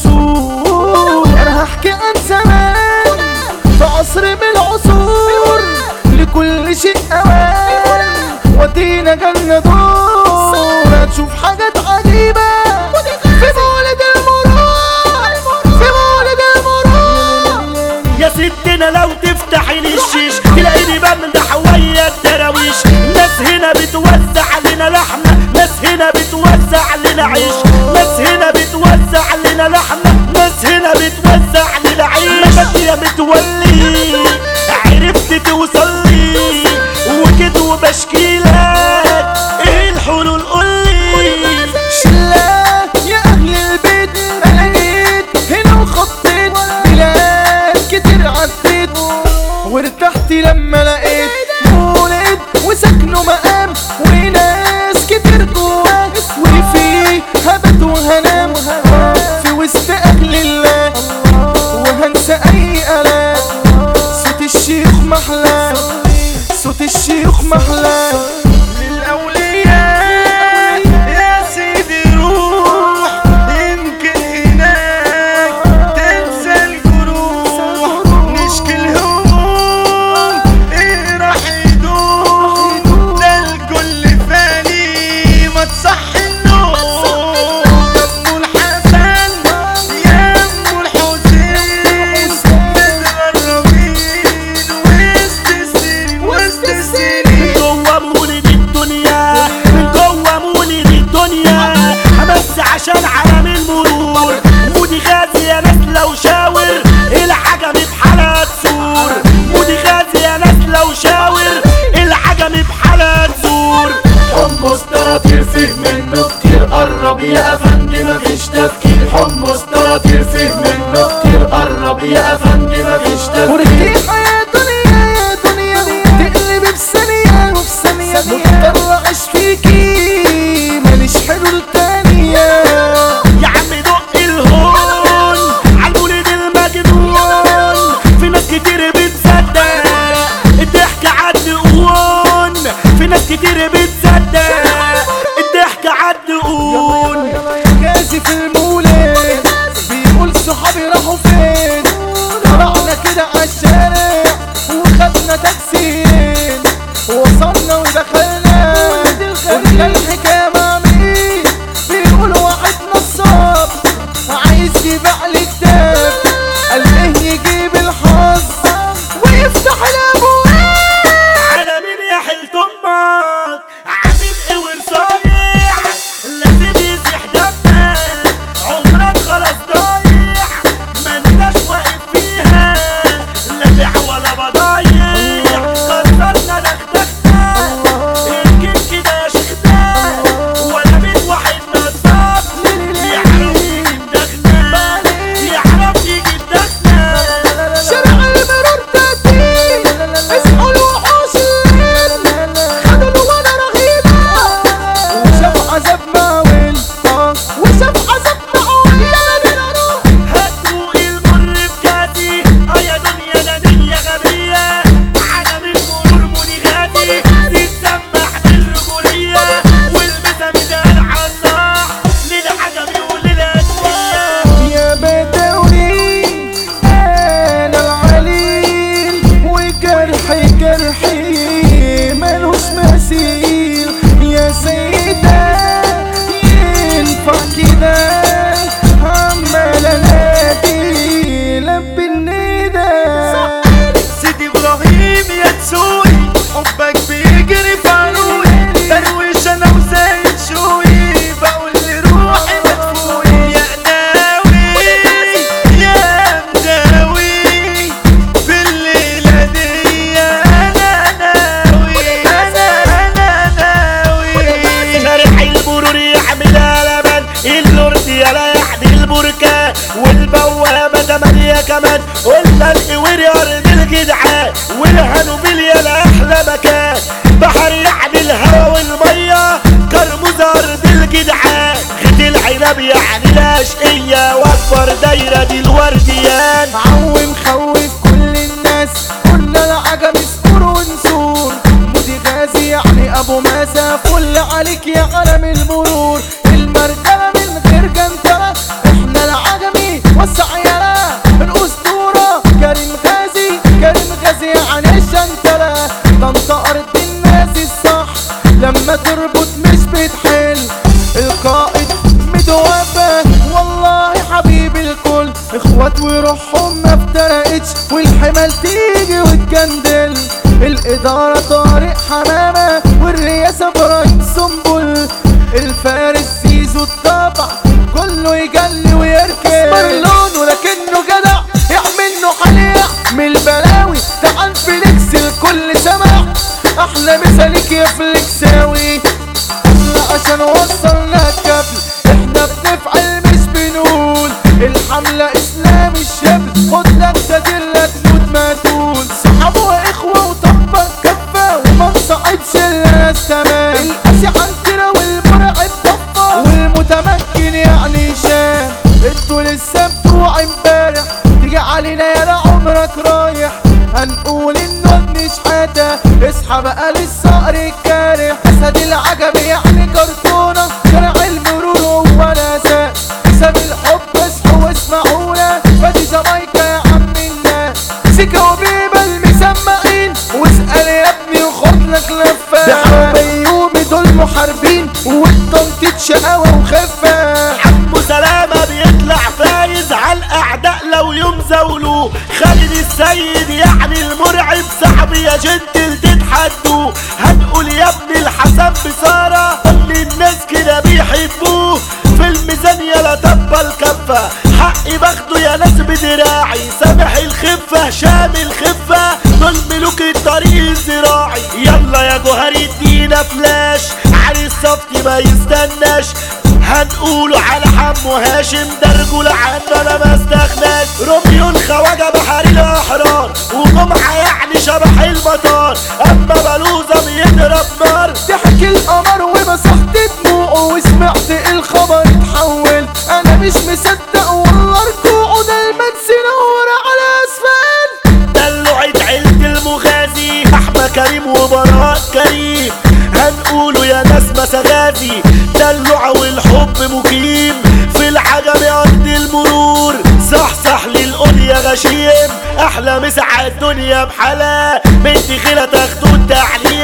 ونسور انا هحكي عن زمان في عصر من العصور لكل شيء اوان ودينا جنة دور هتشوف حاجات عجيبة في مولد المرور في مولد المرور يا ستنا لو تفتحي لي الشيش تلاقيني بمدح ويا الدراويش ناس هنا بتوزع لنا لحمة ناس هنا بتوزع لنا عيش ناس هنا بتوزع لنا لحمة ناس هنا بتوزع لنا عيش يا متولي عرفت توصلي وكده وبشكيلك ايه الحلول قولي شلة يا أهل البيت أنا جيت هنا وخطيت بلاد كتير عديت وارتحت لما لقيت مولد وسكنه مقام وناس كتير جواه وفيه هبت وهنام في وسط أهل الله وهنسى أي آلام صوت الشيخ محلى صوت الشيخ محلى للأولياء يا سيدي روح يمكن هناك تنسى الجروح نشكي الهموم ايه راح يدوم ده الكل فاني ما تصحي النوم يا ام الحسن يا ام الحسين متغربين وسط السنين وسط السنين من جوه مولد الدنيا من جوه مولد الدنيا بس عشان عالم المرور مودي غازي يا ناس لو شاور العجم بحالة تزور مودي غازي يا ناس لو شاور العجم بحالة تزور حمص طراطير فيه منه كتير قرب يا افندي مفيش تفكير حمص طراطير فيه منه كتير قرب يا افندي مفيش تفكير مرتاحة يا دنيا يا دنيا تقلب بثانية وبثانية مضطر أعيش فيكي ماليش حلول تانية يا عم دق الهون عالمولد المجنون في ناس كتير بتصدق الضحك عالدقون في ناس كتير بتصدق الضحك عالدقون غازي في المولد بيقول صحابي راحوا فين طلعنا كده عالشارع وخدنا تاكسيين وصلنا ودخلنا قلنا الحكاية مع مين بيقول واحد نصاب عايز يبيع لي كتاب قال ايه يجيب الحظ ويفتح الابواب على مين يا حلت امك عامل ايه ورصايع لازم يزيح دمك عمرك خلاص ضايع ما انتش واقف فيها لا بيع ولا بضايع خسرنا دغدغنا يمكن كده يا شيخنا ولا بيت واحد نصاب يعرف يجيب دغنا يعرف يجيب دغنا شارع المرور تاتين اصحوا الوحوش الليل خدوا الوانا رغيبة وشاف عذاب معول آه، وشاف عذاب معول يلا بينا نروح هاتوا المر بكاتي اه يا دنيا ده دنيا غبية عالم المرور منغاتي تتسمح بالرجولية والمسا مدار عالصاح للعجمي وللأدوية يا بدوي انا العليل وجرحي جرحي ملوش مثيل يا سيدة ينفع كده عمال انادي لبي الندى سيدي ابراهيم يا تسوي حبك بيجري في عروقي درويش انا وزايد شوي بقول لروحي ما تفوقي يا ناوي يا مداوي في الليله دي انا ناوي انا انا ناوي شارع المرور يحملها لبن اللورد يلا يحمي البركة والبوابة تمانية كمان والملء ورياض الجدعان والهنوبيل يلا أحلى مكان بحر يعني الهوا والمية كرموز أرض الجدعان خد العنب يعني الأشقية وأكبر دايرة دي الورديان عوم خوف كل الناس قلنا العجم اصبر ونسور مودي غازي يعني ابو ماسة فل عليك يا علم المرور المرجلة من غير جنتلة احنا العجمي اخوات وروحهم ما افترقتش والحمل تيجي وتجندل الادارة طارق حمامة والرئاسة برايم سنبل الفارس زيزو الطبع كله يجلي ويركب اسمر لونه لكنه جدع يعمل له حليع من البلاوي تعال فليكس الكل سمع احلى مثالك يا فليكساوي احنا عشان وصلنا الكابل احنا بنفعل مش بنقول الحملة اسلام الشبل خد لك سدلة تموت ما تقول صحاب واخوة وطبق كفة وما نصعبش الناس تمام القاسي عنترة والمرعب ضفة والمتمكن يعني شام انتوا لسه بتوع امبارح تيجي علينا يا عمرك رايح هنقول انه ابن شحاتة اصحى بقى للصقر الكارح اسد العجب يعني كرتونة شارع المرور هو الاساس ساب الحب اصحوا واسمعونا فادي جامايكا يا عم الناس سيكا وبيبا المسمعين واسأل يا ابني وخد لك لفة ده يومي دول محاربين والتنطيط شقاوة وخفة حمو سلامة بيطلع فايز على الأعداء لو يوم زولوا خالد السيد يعني المرعب صاحبي يا جنتل تتحدوا هنقول يا ابن الحسن بصارة اللي الناس كده بيحبوه في الميزان يلا تبا الكفة حقي باخده يا ناس بدراعي سامح الخفة شامل الخفة دول ملوك الطريق الزراعي يلا يا جوهر ادينا فلاش علي الصفتي ما يستناش هنقوله على حمو هاشم ده رجولة عنه انا ما استغناش روميو الخواجة بحري الاحرار وجمعة يعني شبح المطار اما بلوزة بيضرب نار ضحك القمر ومسحت دموعه وسمعت الخبر اتحول انا مش مصدق والله ركوعه ده المدس نور على اسفل دلوعة عيلة المغازي احمد كريم وبراء كريم هنقوله يا ناس مسغازي دلوعة والحب مقيم في العجم ارض المرور صح صح للقول يا غشيم احلى مسعى الدنيا بحلا بنت خيلة تاخدوا التعليم